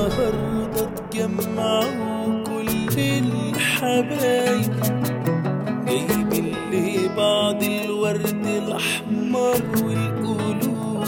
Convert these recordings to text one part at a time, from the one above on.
النهاردة اتجمعوا كل الحبايب جايبين لبعض الورد الأحمر والقلوب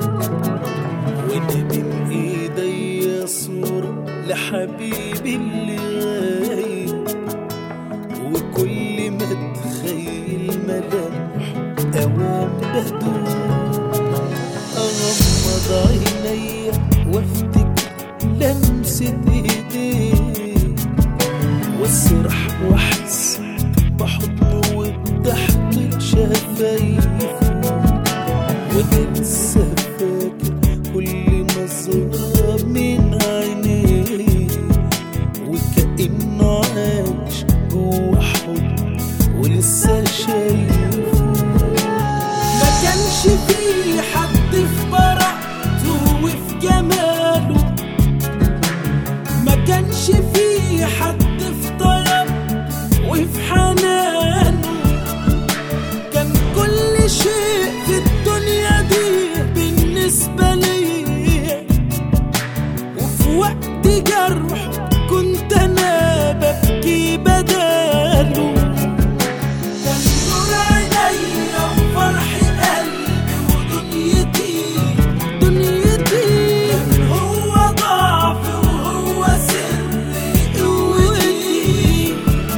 وانا بين ايديا صورة لحبيبي اللي غايب وكل ما اتخيل ملامح اوام بدوب اغمض عينيا وافتكر لمسة ايديه واسرح واحس بحضنه وبضحكة شفايفه وانا لسه فاكر كل نظرة من عينيه وكأنه عايش جوا حضن ولسه شايفه ما كانش في حد في براءته وفي جماله ما كانش في حد في طيب وفي حنانه كان كل شيء في الدنيا دي بالنسبة لي وفي وقت جرح كنت أنا ببكي بداله كان نور عينيا وفرح قلبي ودنيتي دنيتي كان هو ضعفي وهو سري قوتي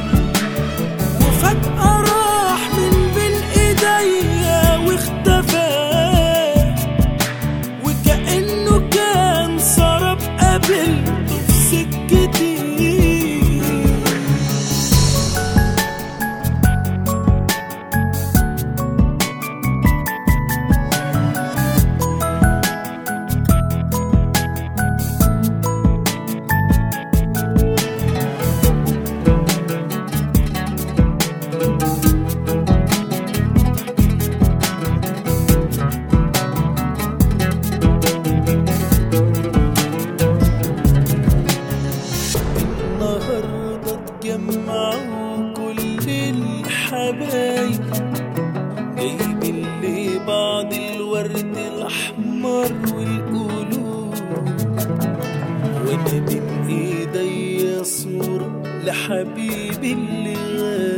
وفجأة راح من بين ايديا واختفى وكأنه كان سرب قابلته في سكتي النهاردة اتجمعوا كل الحبايب جايبين لبعض الورد الأحمر والقلوب وانا بين ايديا صورة لحبيبي اللي غايب